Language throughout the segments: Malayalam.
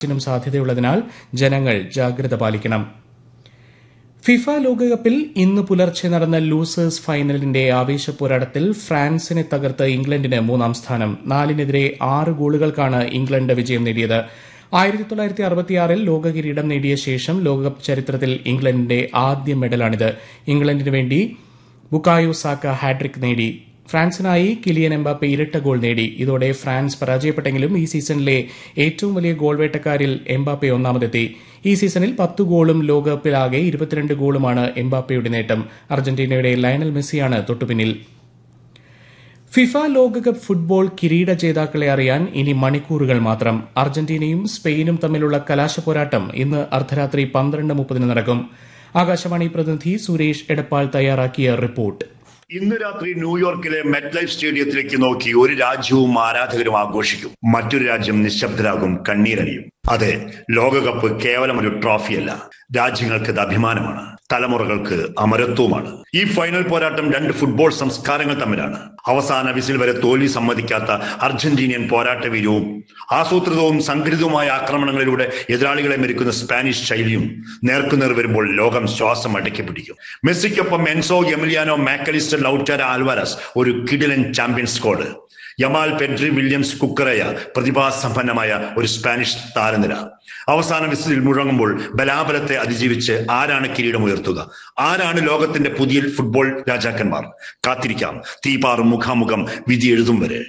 നും സാധ്യതയുള്ളതിനാൽ ജനങ്ങൾ ജാഗ്രത പാലിക്കണം ഫിഫ ലോകകപ്പിൽ ഇന്ന് പുലർച്ചെ നടന്ന ലൂസേഴ്സ് ഫൈനലിന്റെ ആവേശ പോരാട്ടത്തിൽ ഫ്രാൻസിനെ തകർത്ത് ഇംഗ്ലണ്ടിന് മൂന്നാം സ്ഥാനം നാലിനെതിരെ ആറ് ഗോളുകൾക്കാണ് ഇംഗ്ലണ്ട് വിജയം നേടിയത് ആയിരത്തി തൊള്ളായിരത്തി അറുപത്തിയാറിൽ ലോക കിരീടം നേടിയ ശേഷം ലോകകപ്പ് ചരിത്രത്തിൽ ഇംഗ്ലണ്ടിന്റെ ആദ്യ മെഡലാണിത് ഇംഗ്ലണ്ടിന് വേണ്ടി ബുക്കായോ സാക്ക ഹാട്രിക് നേടി ഫ്രാൻസിനായി കിലിയൻ എംബാപ്പെ ഇരട്ട ഗോൾ നേടി ഇതോടെ ഫ്രാൻസ് പരാജയപ്പെട്ടെങ്കിലും ഈ സീസണിലെ ഏറ്റവും വലിയ ഗോൾ വേട്ടക്കാരിൽ എംബാപ്പെ ഒന്നാമതെത്തി ഈ സീസണിൽ പത്ത് ഗോളും ലോകകപ്പിലാകെ ഇരുപത്തിരണ്ട് ഗോളുമാണ് എംബാപ്പയുടെ നേട്ടം അർജന്റീനയുടെ ലയണൽ മെസ്സിയാണ് തൊട്ടുപിന്നിൽ ഫിഫ ലോകകപ്പ് ഫുട്ബോൾ കിരീട ജേതാക്കളെ അറിയാൻ ഇനി മണിക്കൂറുകൾ മാത്രം അർജന്റീനയും സ്പെയിനും തമ്മിലുള്ള കലാശ പോരാട്ടം ഇന്ന് അർദ്ധരാത്രി പന്ത്രണ്ട് മുപ്പതിന് നടക്കും ആകാശവാണി പ്രതിനിധി സുരേഷ് എടപ്പാൾ തയ്യാറാക്കിയ റിപ്പോർട്ട് ഇന്ന് രാത്രി ന്യൂയോർക്കിലെ മെറ്റ് ലൈഫ് സ്റ്റേഡിയത്തിലേക്ക് നോക്കി ഒരു രാജ്യവും ആരാധകരും ആഘോഷിക്കും മറ്റൊരു രാജ്യം നിശബ്ദരാകും കണ്ണീരണിയും അതെ ലോകകപ്പ് കേവലം ഒരു ട്രോഫിയല്ല രാജ്യങ്ങൾക്ക് ഇത് അഭിമാനമാണ് തലമുറകൾക്ക് അമരത്വമാണ് ഈ ഫൈനൽ പോരാട്ടം രണ്ട് ഫുട്ബോൾ സംസ്കാരങ്ങൾ തമ്മിലാണ് അവസാന വിസിൽ വരെ തോൽവി സമ്മതിക്കാത്ത അർജന്റീനിയൻ പോരാട്ടവീര്യവും ആസൂത്രിതവും സംഘടിതവുമായ ആക്രമണങ്ങളിലൂടെ എതിരാളികളെ മെരുക്കുന്ന സ്പാനിഷ് ശൈലിയും നേർക്കുനേർ വരുമ്പോൾ ലോകം ശ്വാസം അടക്കി പിടിക്കും മെസ്സിക്കൊപ്പം Enzo Emiliano MacAllister Lautaro Alvarez ഒരു കിഡിലൻ champion squad Yamal Pedri Williams Cucurella പ്രതിഭാസമ്പന്നമായ ഒരു സ്പാനിഷ് താരനിര അവസാന വിസിൽ മുഴങ്ങുമ്പോൾ ബലാബലത്തെ അതിജീവിച്ച് ആരാണ് കിരീടമുയർത്തുക ആരാണ് ലോകത്തിന്റെ പുതിയ ഫുട്ബോൾ രാജാക്കന്മാർ കാത്തിരിക്കാം തീപാറും മുഖാമുഖം വിധി എഴുതും വരെ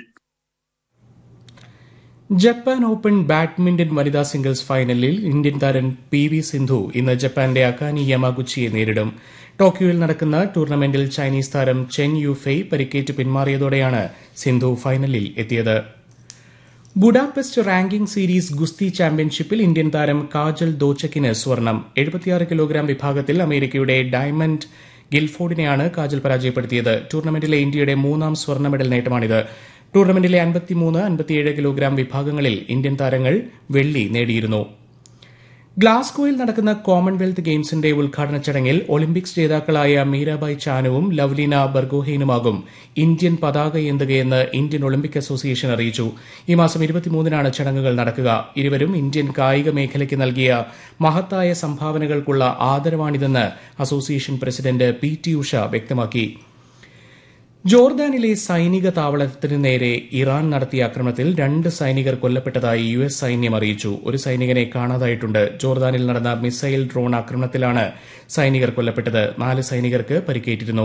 ജപ്പാൻ ഓപ്പൺ ബാഡ്മിന്റൺ വനിതാ സിംഗിൾസ് ഫൈനലിൽ ഇന്ത്യൻ താരം പി വി സിന്ധു ഇന്ന് ജപ്പാന്റെ അക്കാനി യമാഗുച്ചിയെ നേരിടും ടോക്കിയോയിൽ നടക്കുന്ന ടൂർണമെന്റിൽ ചൈനീസ് താരം ചെൻ യുഫെയ് പരിക്കേറ്റ് പിന്മാറിയതോടെയാണ് സിന്ധു ഫൈനലിൽ എത്തിയത് ബുഡാപെസ്റ്റ് റാങ്കിംഗ് സീരീസ് ഗുസ്തി ചാമ്പ്യൻഷിപ്പിൽ ഇന്ത്യൻ താരം കാജൽ ദോച്ചക്കിന് സ്വർണം എഴുപത്തിയാറ് കിലോഗ്രാം വിഭാഗത്തിൽ അമേരിക്കയുടെ ഡയമണ്ട് ഗിൽഫോർഡിനെയാണ് കാജൽ പരാജയപ്പെടുത്തിയത് ടൂർണമെന്റിലെ ഇന്ത്യയുടെ മൂന്നാം സ്വർണ്ണ മെഡൽ നേട്ടമാണിത് ടൂർണമെന്റിലെ അൻപത്തിമൂന്ന് അൻപത്തിയേഴ് കിലോഗ്രാം വിഭാഗങ്ങളിൽ ഇന്ത്യൻ താരങ്ങൾ വെള്ളി നേടിയിരുന്നു ഗ്ലാസ്ഗോയിൽ നടക്കുന്ന കോമൺവെൽത്ത് ഗെയിംസിന്റെ ഉദ്ഘാടന ചടങ്ങിൽ ഒളിമ്പിക്സ് ജേതാക്കളായ മീരാബായ് ചാനുവും ലവ്ലീന ബർഗോഹെയിനുമാകും ഇന്ത്യൻ പതാക ഏന്തുകയെന്ന് ഇന്ത്യൻ ഒളിമ്പിക് അസോസിയേഷൻ അറിയിച്ചു ഈ മാസം ഇരുപത്തിമൂന്നിനാണ് ചടങ്ങുകൾ നടക്കുക ഇരുവരും ഇന്ത്യൻ കായിക മേഖലയ്ക്ക് നൽകിയ മഹത്തായ സംഭാവനകൾക്കുള്ള ആദരവാണിതെന്ന് association president P T Usha വ്യക്തമാക്കി ജോർദാനിലെ സൈനിക താവളത്തിന് നേരെ ഇറാൻ നടത്തിയ ആക്രമണത്തിൽ രണ്ട് സൈനികർ കൊല്ലപ്പെട്ടതായി യു എസ് സൈന്യം അറിയിച്ചു ഒരു സൈനികനെ കാണാതായിട്ടുണ്ട് ജോർദാനിൽ നടന്ന മിസൈൽ ഡ്രോൺ ആക്രമണത്തിലാണ് സൈനികർ കൊല്ലപ്പെട്ടത് നാല് സൈനികർക്ക് പരിക്കേറ്റിരുന്നു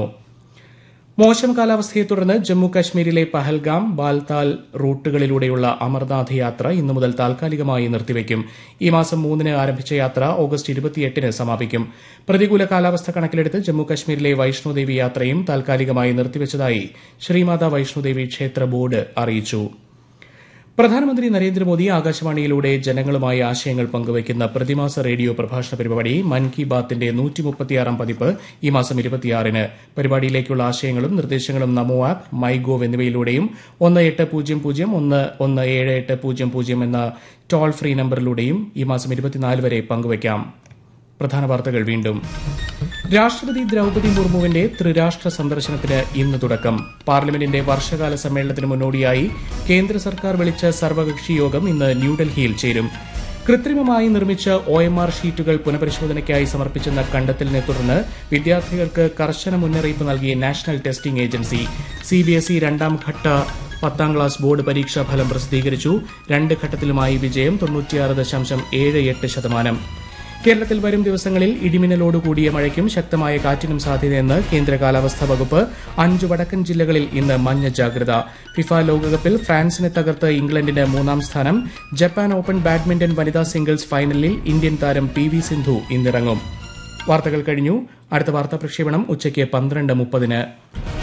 മോശം കാലാവസ്ഥയെ തുടർന്ന് ജമ്മു കാശ്മീരിലെ പഹൽഗാം ബാൽതാൽ റൂട്ടുകളിലൂടെയുള്ള അമർനാഥ് യാത്ര ഇന്നു മുതൽ താൽക്കാലികമായി നിർത്തിവയ്ക്കും ഈ മാസം മൂന്നിന് ആരംഭിച്ച യാത്ര ഓഗസ്റ്റ് ഇരുപത്തിയെട്ടിന് സമാപിക്കും പ്രതികൂല കാലാവസ്ഥ കണക്കിലെടുത്ത് ജമ്മു കാശ്മീരിലെ വൈഷ്ണോദേവി യാത്രയും താൽക്കാലികമായി നിർത്തിവച്ചതായി ശ്രീമാതാ വൈഷ്ണോദേവി ക്ഷേത്ര ബോർഡ് അറിയിച്ചു പ്രധാനമന്ത്രി നരേന്ദ്രമോദി ആകാശവാണിയിലൂടെ ജനങ്ങളുമായി ആശയങ്ങൾ പങ്കുവയ്ക്കുന്ന പ്രതിമാസ റേഡിയോ പ്രഭാഷണ പരിപാടി മൻ കി ബാത്തിന്റെ നൂറ്റിമുപ്പത്തിയാറാം പതിപ്പ് ഈ മാസം ഇരുപത്തിയാറിന് പരിപാടിയിലേക്കുള്ള ആശയങ്ങളും നിർദ്ദേശങ്ങളും നമോ ആപ്പ് മൈ ഗോവ് എന്നിവയിലൂടെയും ഒന്ന് എട്ട് പൂജ്യം പൂജ്യം ഒന്ന് ഒന്ന് ഏഴ് എട്ട് പൂജ്യം പൂജ്യം എന്ന ടോൾ ഫ്രീ നമ്പറിലൂടെയും ഈ മാസം ഇരുപത്തിനാല് വരെ പങ്കുവയ്ക്കാം പ്രധാന വാർത്തകൾ വീണ്ടും രാഷ്ട്രപതി ദ്രൌപതി മുർമുവിന്റെ ത്രിരാഷ്ട്ര സന്ദർശനത്തിന് ഇന്ന് തുടക്കം പാർലമെന്റിന്റെ വർഷകാല സമ്മേളനത്തിന് മുന്നോടിയായി കേന്ദ്ര സർക്കാർ വിളിച്ച സർവകക്ഷി യോഗം ഇന്ന് ന്യൂഡൽഹിയിൽ ചേരും കൃത്രിമമായി നിർമ്മിച്ച ഒ എം ആർ ഷീറ്റുകൾ പുനഃപരിശോധനയ്ക്കായി സമർപ്പിച്ചെന്ന കണ്ടെത്തലിനെ തുടർന്ന് വിദ്യാർത്ഥികൾക്ക് കർശന മുന്നറിയിപ്പ് നൽകിയ നാഷണൽ ടെസ്റ്റിംഗ് ഏജൻസി സിബിഎസ്ഇ രണ്ടാം ഘട്ട പത്താം ക്ലാസ് ബോർഡ് പരീക്ഷാ ഫലം പ്രസിദ്ധീകരിച്ചു രണ്ട് ഘട്ടത്തിലുമായി വിജയം തൊണ്ണൂറ്റിയാറ് ദശാംശം ഏഴ് എട്ട് ശതമാനം കേരളത്തിൽ വരും ദിവസങ്ങളിൽ ഇടിമിന്നലോട് കൂടിയ മഴയ്ക്കും ശക്തമായ കാറ്റിനും സാധ്യതയെന്ന് കേന്ദ്ര കാലാവസ്ഥാ വകുപ്പ് അഞ്ച് വടക്കൻ ജില്ലകളിൽ ഇന്ന് മഞ്ഞ ജാഗ്രത ഫിഫ ലോകകപ്പിൽ ഫ്രാൻസിനെ തകർത്ത് ഇംഗ്ലണ്ടിന് മൂന്നാം സ്ഥാനം ജപ്പാൻ ഓപ്പൺ ബാഡ്മിന്റൺ വനിതാ സിംഗിൾസ് ഫൈനലിൽ ഇന്ത്യൻ താരം പി വി സിന്ധു ഇന്നിറങ്ങും വാർത്തകൾ കഴിഞ്ഞു അടുത്ത വാർത്താ പ്രക്ഷേപണം ഉച്ചയ്ക്ക് പന്ത്രണ്ട് മുപ്പതിന്